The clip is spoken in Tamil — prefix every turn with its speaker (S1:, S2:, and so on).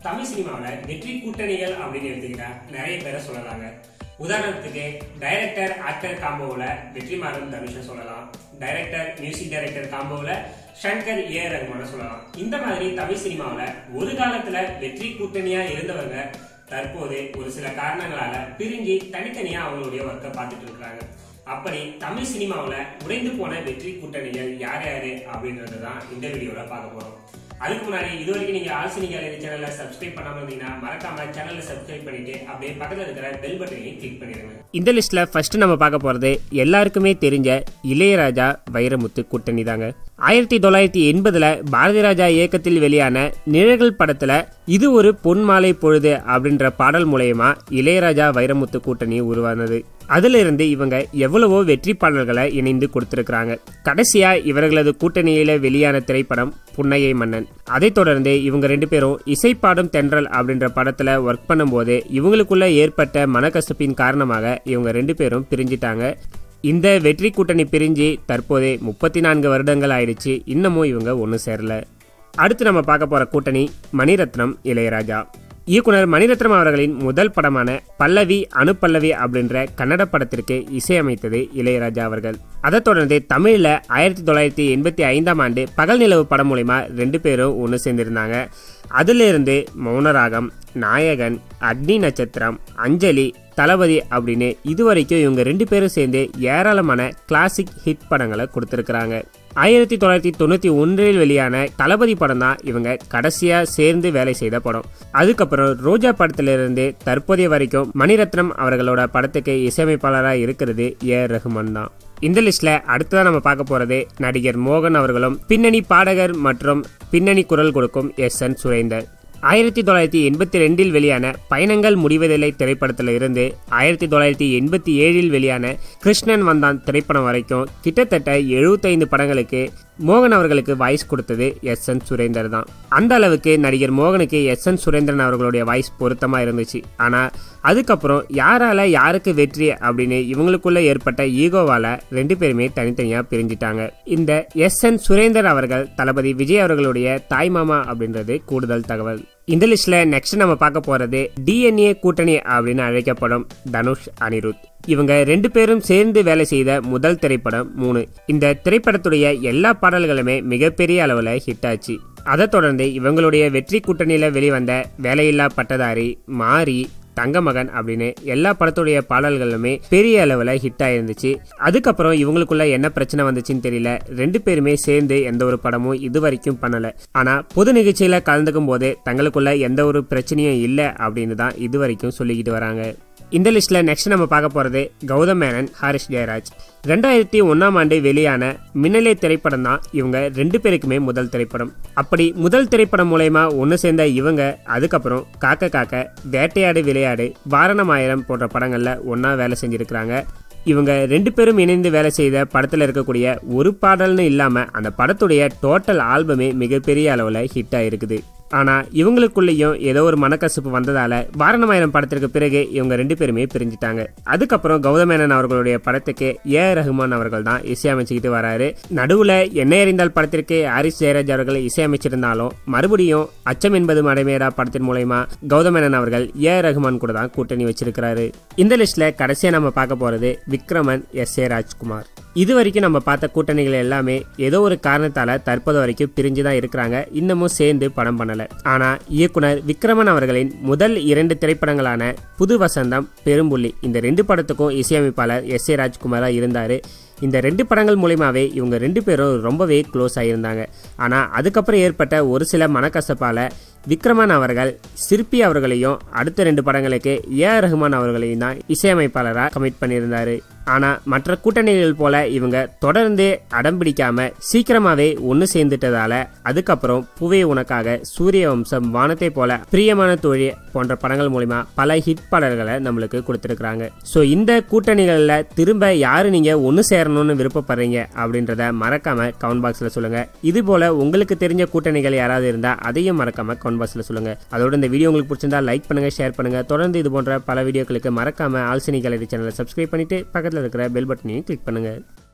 S1: தமிழ் சினிமாவில் வெற்றி கூட்டணிகள் அப்படின்னு எடுத்துக்கிட்டா நிறைய பேரை சொல்லலாங்க உதாரணத்துக்கு டைரக்டர் ஆக்டர் காம்போவில் வெற்றிமாறன் தனுஷை சொல்லலாம் டைரக்டர் மியூசிக் டைரக்டர் காம்போவில் ஷங்கர் ஏ ரகுமான சொல்லலாம் இந்த மாதிரி தமிழ் சினிமாவில் ஒரு காலத்துல வெற்றி கூட்டணியா இருந்தவங்க தற்போது ஒரு சில காரணங்களால பிரிஞ்சு தனித்தனியா அவங்களுடைய ஒர்க்கை பார்த்துட்டு இருக்காங்க அப்படி தமிழ் சினிமாவில் உடைந்து போன வெற்றி கூட்டணிகள் யார் யாரு அப்படின்றது தான் இந்த வீடியோல பார்க்க போறோம் அதுக்கு முன்னாடி இது வரைக்கும் நீங்க ஆல்சினி கேலரி சேனலை சப்ஸ்கிரைப் பண்ணாம இருந்தீங்கன்னா மறக்காம சேனலை சப்ஸ்கிரைப் பண்ணிட்டு அப்படியே பக்கத்துல இருக்கிற பெல் பட்டனையும் கிளிக் பண்ணிடுங்க
S2: இந்த லிஸ்ட்ல ஃபர்ஸ்ட் நம்ம பார்க்க போறது எல்லாருக்குமே தெரிஞ்ச இளையராஜா வைரமுத்து கூட்டணி தாங்க ஆயிரத்தி தொள்ளாயிரத்தி எண்பதுல பாரதி ராஜா இயக்கத்தில் வெளியான நிழல்கள் படத்துல இது ஒரு பொன் மாலை பொழுது அப்படின்ற பாடல் மூலயமா இளையராஜா வைரமுத்து கூட்டணி உருவானது அதுல இருந்து இவங்க எவ்வளவோ வெற்றி பாடல்களை இணைந்து கொடுத்திருக்கிறாங்க கடைசியா இவர்களது கூட்டணியில வெளியான திரைப்படம் புன்னகை மன்னன் அதைத் தொடர்ந்து இவங்க ரெண்டு பேரும் இசைப்பாடும் தென்றல் அப்படின்ற படத்துல ஒர்க் பண்ணும்போது இவங்களுக்குள்ள ஏற்பட்ட மனக்கசப்பின் காரணமாக இவங்க ரெண்டு பேரும் பிரிஞ்சிட்டாங்க இந்த வெற்றி கூட்டணி பிரிஞ்சு தற்போதே முப்பத்தி நான்கு வருடங்கள் ஆயிடுச்சு இன்னமும் இவங்க ஒன்று சேரல அடுத்து நம்ம பார்க்க போற கூட்டணி மணிரத்னம் இளையராஜா இயக்குனர் மணிரத்னம் அவர்களின் முதல் படமான பல்லவி அணுப்பல்லவி அப்படின்ற கன்னட படத்திற்கு இசையமைத்தது இளையராஜா அவர்கள் அதைத் தொடர்ந்து தமிழில் ஆயிரத்தி தொள்ளாயிரத்தி எண்பத்தி ஐந்தாம் ஆண்டு பகல் நிலவு படம் மூலிமா ரெண்டு பேரும் ஒன்று சேர்ந்திருந்தாங்க அதிலிருந்து மௌனராகம் நாயகன் அக்னி நட்சத்திரம் அஞ்சலி தளபதி அப்படின்னு இதுவரைக்கும் இவங்க ரெண்டு பேரும் சேர்ந்து ஏராளமான கிளாசிக் ஹிட் படங்களை கொடுத்துருக்குறாங்க ஆயிரத்தி தொள்ளாயிரத்தி தொண்ணூற்றி ஒன்றில் வெளியான தளபதி படம் தான் இவங்க கடைசியாக சேர்ந்து வேலை செய்த படம் அதுக்கப்புறம் ரோஜா படத்திலிருந்து தற்போதைய வரைக்கும் மணிரத்னம் அவர்களோட படத்துக்கு இசையமைப்பாளராக இருக்கிறது ஏ ரஹ்மான் தான் இந்த லிஸ்ட்ல அடுத்ததான் நம்ம பார்க்க போறது நடிகர் மோகன் அவர்களும் பின்னணி பாடகர் மற்றும் பின்னணி குரல் கொடுக்கும் எஸ் என் சுரேந்தர் ஆயிரத்தி தொள்ளாயிரத்தி எண்பத்தி ரெண்டில் வெளியான பயணங்கள் முடிவதில்லை திரைப்படத்தில் இருந்து ஆயிரத்தி தொள்ளாயிரத்தி எண்பத்தி ஏழில் வெளியான கிருஷ்ணன் வந்தான் திரைப்படம் வரைக்கும் கிட்டத்தட்ட எழுபத்தைந்து படங்களுக்கு மோகன் அவர்களுக்கு வாய்ஸ் கொடுத்தது எஸ் என் சுரேந்தர் தான் அந்த அளவுக்கு நடிகர் மோகனுக்கு எஸ் என் சுரேந்திரன் அவர்களுடைய வாய்ஸ் பொருத்தமாக இருந்துச்சு ஆனால் அதுக்கப்புறம் யாரால யாருக்கு வெற்றி அப்படின்னு இவங்களுக்குள்ள ஏற்பட்ட ஈகோவால ரெண்டு பேருமே தனித்தனியாக பிரிஞ்சிட்டாங்க இந்த எஸ் என் சுரேந்தர் அவர்கள் தளபதி விஜய் அவர்களுடைய தாய்மாமா அப்படின்றது கூடுதல் தகவல் இந்த லிஸ்ட்ல நெக்ஸ்ட் நம்ம பார்க்க போறது டிஎன்ஏ கூட்டணி அப்படின்னு அழைக்கப்படும் தனுஷ் அனிருத் இவங்க ரெண்டு பேரும் சேர்ந்து வேலை செய்த முதல் திரைப்படம் மூணு இந்த திரைப்படத்துடைய எல்லா பாடல்களுமே மிகப்பெரிய அளவில் ஹிட் ஆச்சு அதைத் தொடர்ந்து இவங்களுடைய வெற்றி கூட்டணியில் வெளிவந்த வேலையில்லா பட்டதாரி மாறி தங்கமகன் அப்படின்னு எல்லா படத்துடைய பாடல்களுமே பெரிய அளவில் ஹிட் ஆயிருந்துச்சு அதுக்கப்புறம் இவங்களுக்குள்ள என்ன பிரச்சனை வந்துச்சுன்னு தெரியல ரெண்டு பேருமே சேர்ந்து எந்த ஒரு படமும் இது வரைக்கும் பண்ணல ஆனா பொது நிகழ்ச்சியில கலந்துக்கும் போது தங்களுக்குள்ள எந்த ஒரு பிரச்சனையும் இல்லை அப்படின்னு தான் இது வரைக்கும் சொல்லிக்கிட்டு வராங்க இந்த லிஸ்ட்ல நெக்ஸ்ட் நம்ம பார்க்க போறது கௌதம் மேனன் ஹாரிஸ் ஜெயராஜ் ரெண்டாயிரத்தி ஒன்னாம் ஆண்டு வெளியான மின்னலே திரைப்படம் தான் இவங்க ரெண்டு பேருக்குமே முதல் திரைப்படம் அப்படி முதல் திரைப்படம் மூலயமா ஒன்று சேர்ந்த இவங்க அதுக்கப்புறம் காக்க காக்க வேட்டையாடு விளையாடு வாரணமாயிரம் போன்ற படங்கள்ல ஒன்னா வேலை செஞ்சிருக்கிறாங்க இவங்க ரெண்டு பேரும் இணைந்து வேலை செய்த படத்தில் இருக்கக்கூடிய ஒரு பாடல்னு இல்லாமல் அந்த படத்துடைய டோட்டல் ஆல்பமே மிகப்பெரிய அளவில் ஹிட் ஆயிருக்குது ஆனால் இவங்களுக்குள்ளேயும் ஏதோ ஒரு மனக்கசப்பு வந்ததால வாரணமாயிரம் படத்திற்கு பிறகு இவங்க ரெண்டு பேருமே பிரிஞ்சிட்டாங்க அதுக்கப்புறம் கௌதமேனன் அவர்களுடைய படத்துக்கு ஏ ரஹ்மான் அவர்கள் தான் இசையமைச்சுக்கிட்டு வராரு நடுவில் என்ன அறிந்தால் படத்திற்கு ஹாரிஸ் ஜெயராஜ் அவர்கள் இசையமைச்சிருந்தாலும் மறுபடியும் அச்சம் என்பது மடைமேடா படத்தின் மூலயமா கௌதமேனன் அவர்கள் ஏ ரஹ்மான் கூட தான் கூட்டணி வச்சிருக்கிறாரு இந்த லிஸ்ட்ல கடைசியா நம்ம பார்க்க போறது விக்ரமன் எஸ் ஏ ராஜ்குமார் இது வரைக்கும் நம்ம பார்த்த கூட்டணிகள் எல்லாமே ஏதோ ஒரு காரணத்தால தற்போது வரைக்கும் பிரிஞ்சு தான் இருக்கிறாங்க இன்னமும் சேர்ந்து படம் பண்ணல ஆனா இயக்குனர் விக்ரமன் அவர்களின் முதல் இரண்டு திரைப்படங்களான புது வசந்தம் பெரும்புள்ளி இந்த ரெண்டு படத்துக்கும் இசையமைப்பாளர் எஸ் ஏ ராஜ்குமாரா இருந்தாரு இந்த ரெண்டு படங்கள் மூலியமாவே இவங்க ரெண்டு பேரும் ரொம்பவே க்ளோஸ் ஆகியிருந்தாங்க ஆனால் அதுக்கப்புறம் ஏற்பட்ட ஒரு சில மனக்கசப்பால் விக்ரமன் அவர்கள் சிற்பி அவர்களையும் அடுத்த ரெண்டு படங்களுக்கு ஏ ஆர் ரஹ்மான் அவர்களையும் தான் இசையமைப்பாளராக கமிட் பண்ணியிருந்தாரு ஆனால் மற்ற கூட்டணிகள் போல இவங்க தொடர்ந்து அடம் பிடிக்காம சீக்கிரமாவே ஒன்று சேர்ந்துட்டதால அதுக்கப்புறம் புவே உனக்காக சூரிய வம்சம் வானத்தை போல பிரியமான தோழி போன்ற படங்கள் மூலிமா பல ஹிட் பாடல்களை நம்மளுக்கு கொடுத்துருக்குறாங்க ஸோ இந்த கூட்டணிகளில் திரும்ப யாரு நீங்க ஒன்று சேரணும்னு விருப்பப்படுறீங்க அப்படின்றத மறக்காம கமெண்ட் பாக்ஸில் சொல்லுங்க இது போல உங்களுக்கு தெரிஞ்ச கூட்டணிகள் யாராவது இருந்தால் அதையும் மறக்காம கமெண்ட் பாக்ஸில் சொல்லுங்க அதோட இந்த வீடியோ உங்களுக்கு பிடிச்சிருந்தா லைக் பண்ணுங்க ஷேர் பண்ணுங்க தொடர்ந்து இது போன்ற பல வீடியோக்களுக்கு மறக்காம ஆல்சினி கேலரி சேனலை சப்ஸ்கிரைப் பண்ணிட்டு பக்கத்தில் இருக்கிற பெல் பட்டனையும் கிளிக் பண்ணுங்க